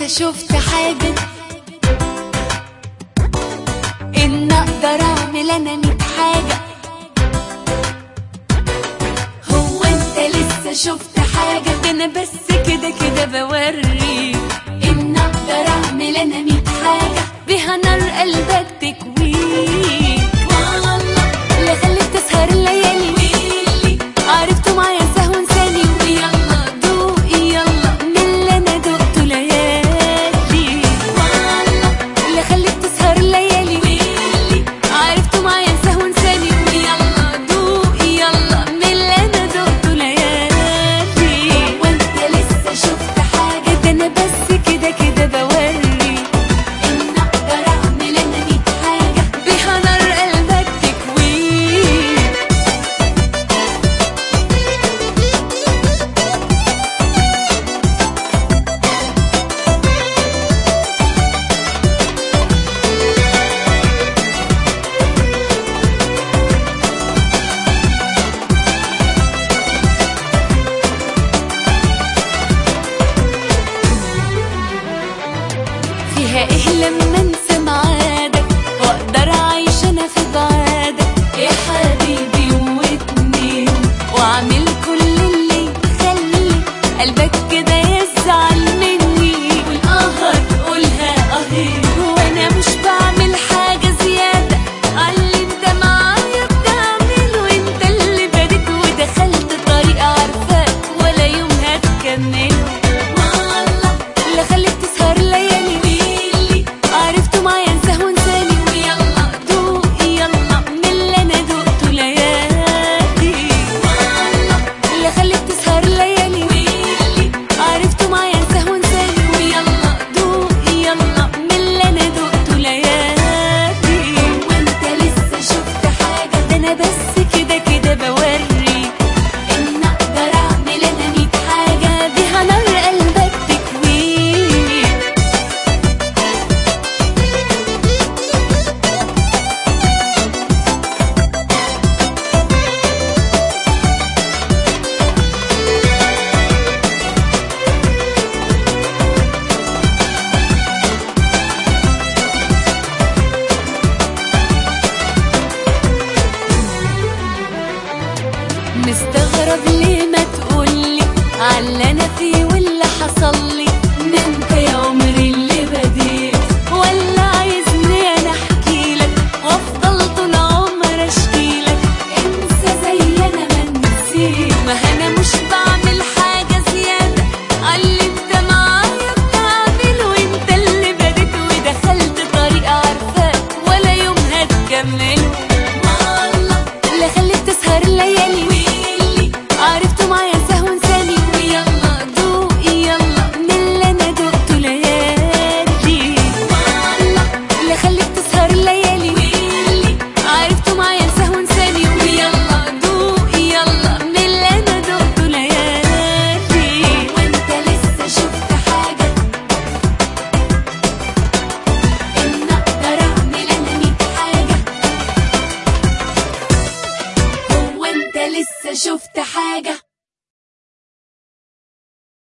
شفت حاجة إن أقدر أعمل أنا ميت حاجة هو أنت لسه شفت حاجة ده أنا بس كده كده بوريك إن أقدر أعمل أنا ميت حاجة بها نار قلبك تكويك والله لا خليك تسهر الليالي ويلي عرفته معايا سهو انساني ويلا دوقي يلا من اللي انا دقته ليالي والله لا خليك تسهر الليالي ويلي عرفته معايا سهو انساني ويلا دوقي يلا من اللي انا دقته ليالي وانت لسه شفت حاجه ده انا بس كده كده بوريك ان اقدر اعمل انا ميت حاجه بها نار قلبك تكويك فيها ايه لما انسى معادك واقدر اعيش انا في بعادك يا حبيبي واتنين واعمل كل اللي يخلي قلبك كده يزعل مني والقهر قولها اهي وانا مش بعمل حاجه زياده على اللي انت معايا بتعمله انت اللي بديت ودخلت طريق عارفاك ولا يوم هتكمله والله لا خليك تسهر الليالي ويلي عرفته معايا انساه وانساني ويلا دوقي يلا من اللي انا دقته ليالي والله لا خليك تسهر الليالي ويلي عرفته معايا انساه وانساني ويلا دوقي يلا من اللي انا دقته ليالي وانت لسه شفت حاجه ده انا بس كده كده بوريك ان اقدر اعمل انا ميت حاجه بها نار قلبك تكويك مستغرب ليه ما تقولي على انا فيه واللي حصل لي ده انت يا عمري اللي بديت ولا عايزني انا احكي لك وافضل طول عمر اشكي لك انسى زي انا ما نسيت ما انا مش بعمل حاجه زياده على اللي انت معايا بتعمله وانت اللي بديت ودخلت طريق عارفاك ولا يوم هتكمله والله لا خليك تسهر الليالي ويلي عرفته معايا سهو انساني ويلا دوقي يلا من اللي انا دقته ليالي والله لا خليك تسهر الليالي ويلي عرفته معايا سهو انساني ويلا دوقي يلا من اللي انا دقته ليالي وانت لسه شفت حاجه ان اقدر اعمل انا ميت حاجه هو انت لسه شفت حاجة